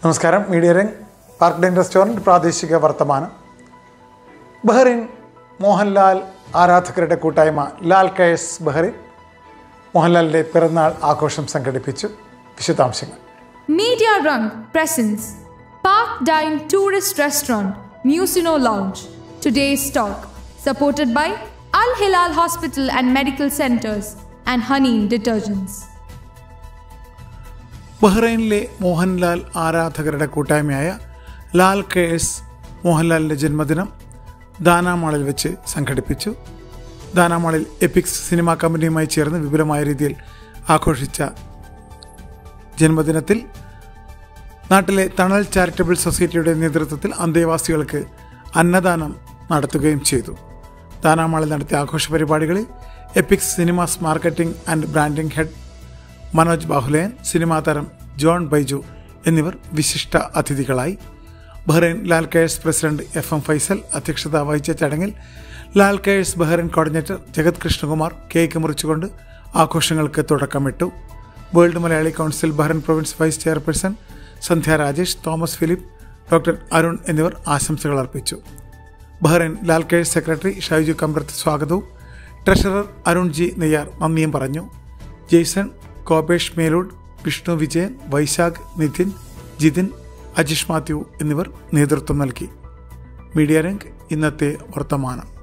നമസ്കാരം media Rang park dine restaurant പ്രാദേശിക വർത്തമാനം ബഹ്റിൻ മോഹൻലാൽ ആരാധകരുടെ കൂട്ടായ്മ ലാൽ കയസ് ബഹ്റിൻ മോഹൻലാലിൻ്റെ പിറന്നാൾ ആഘോഷം സംഘടിപ്പിച്ചു വിശദാംശങ്ങൾ Media Rung presents Park Dine Tourist Restaurant, Musino Lounge. Today's talk, supported by Al Hilal Hospital and Medical Centers and Honey Detergents. ബഹ്റൈനിലെ Mohanlal ആരാധകരുടെ കൂട്ടായ്മയായ ലാൽ കെയേഴ്സ് മോഹൻലാലിൻ്റെ ജന്മദിനം ദാനാമാളിൽ വെച്ച് സംഘടിപ്പിച്ചു ദാനാമാളിൽ എപ്പിക്സ് സിനിമാ കമ്പനിയുമായി ചേർന്ന് വിപുലമായ രീതിയിൽ ആഘോഷിച്ച ജന്മദിനത്തിൽ നാട്ടിലെ തണൽ ചാരിറ്റബിൾ സൊസൈറ്റിയുടെ നേതൃത്വത്തിൽ അന്തേവാസികൾക്ക് അന്നദാനം നടത്തുകയും ചെയ്തു ദാനാമാളിൽ നടത്തിയ ആഘോഷ പരിപാടികളിൽ Epics cinemas marketing and branding head Manoj Bahuleyan cinema താരം ജോൺ ബൈജു എന്നിവർ വിശിഷ്ട അതിഥികളായി Bahrain Lal cares president F M Faisal അധ്യക്ഷത വഹിച്ച ചടങ്ങിൽ Lal cares Bahrain coordinator Jagath Krishnakumar cake മുറിച്ചുകൊണ്ട് ആഘോഷങ്ങൾക്ക് തുടക്കമിട്ടു world Malayali council Bahrain province vice chairperson Sandhya Rajesh Thomas Philip doctor Arun എന്നിവർ ആശംസകൾ അർപ്പിച്ചു Bahrain Lal cares secretary Shaiju Kambrath സ്വാഗതവും ട്രഷറർ അരുൺ ജി നെയ്യാർ നന്ദിയും പറഞ്ഞു ജെയ്സൺ കോപേഷ് മേലൂഡ് വിഷ്ണു വിജയൻ വൈശാഖ് നിതിൻ ജിതിൻ അജിഷ് മാത്യു എന്നിവർ നേതൃത്വം നൽകി മീഡിയ രംഗ് ഇന്നത്തെ വർത്തമാനം